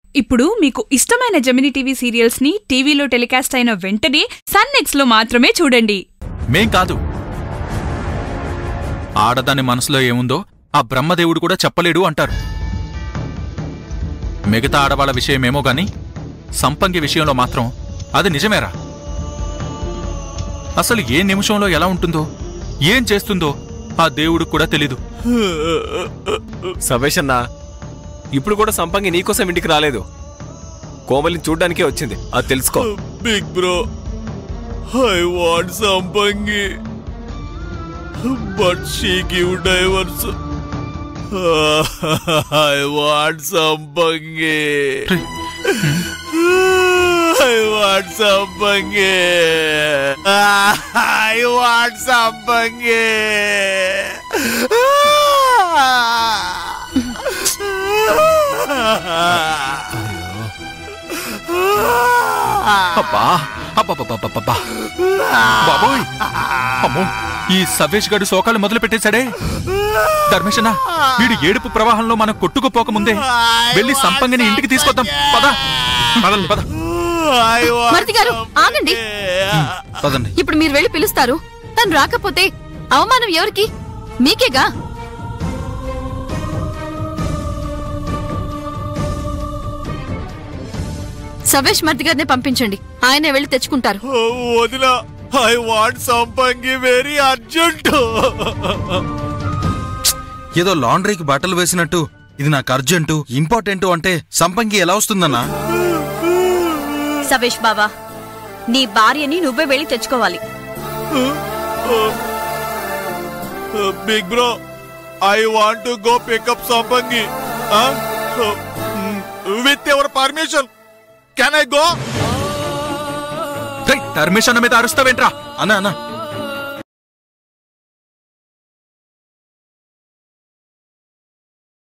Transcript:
ఇప్పుడు మీకు ఇష్టమైన జమిని టీవీ సీరియల్స్ ని టీవీలో టెలికాస్ట్ అయిన వెంటనే సన్ నెక్స్ట్ లో మాత్రమే చూడండి మేం కాదు ఆడదాని మనసులో ఏముందో ఆ బ్రహ్మదేవుడు కూడా చెప్పలేడు అంటారు మిగతా ఆడవాళ్ళ విషయమేమో గాని సంపంగి విషయంలో మాత్రం అది నిజమేరా అసలు ఏ నిమిషంలో ఎలా ఉంటుందో ఏం చేస్తుందో ఆ దేవుడికి కూడా తెలీదు సవేష్ అన్నా ఇప్పుడు కూడా సంపంగి నీకోసం ఇంటికి రాలేదు కోమలిని చూడ్డానికే వచ్చింది అది తెలుసుకో big bro I want Sampangi but she give divorce I want Sampangi I want Sampangi I want Sampangi అబ్బా అబ్బబ్బబ్బబ్బబ్బా. బాబోయ్ అమ్మో ఈ సవేష్ గడు శోకాలు మొదలు పెట్టేశాడే ధర్మేశనా వీడు ఏడుపు ప్రవాహంలో మనం కొట్టుకుపోక ముందే వెళ్ళి సంపంగిని ఇంటికి తీసుకొద్దాం పద పదండి పద మరిది గారు ఆగండి పదండి ఇప్పుడు మీరు వెళ్ళి పిలుస్తారు తను రాకపోతే అవమానం ఎవరికి మీకేగా సవేష్ మర్ది గారిని పంపించండి ఆయనే వెళ్ళి తెచ్చుకుంటారు వదిన I want Sampangi very urgent ఏదో లాండ్రీకి బట్టలు వేసినట్టు ఇది నాకు అర్జెంటు ఇంపార్టెంట్ అంటే సంపంగి ఎలా వస్తుందన్నా సవేష్ బావా నీ భార్యని నువ్వే వెళ్ళి తెచ్చుకోవాలి big bro I want to go pick up Sampangi with your permission can I go ధర్మేశన్న మీద అరుస్తావేంట్రా అన్నా అన్నా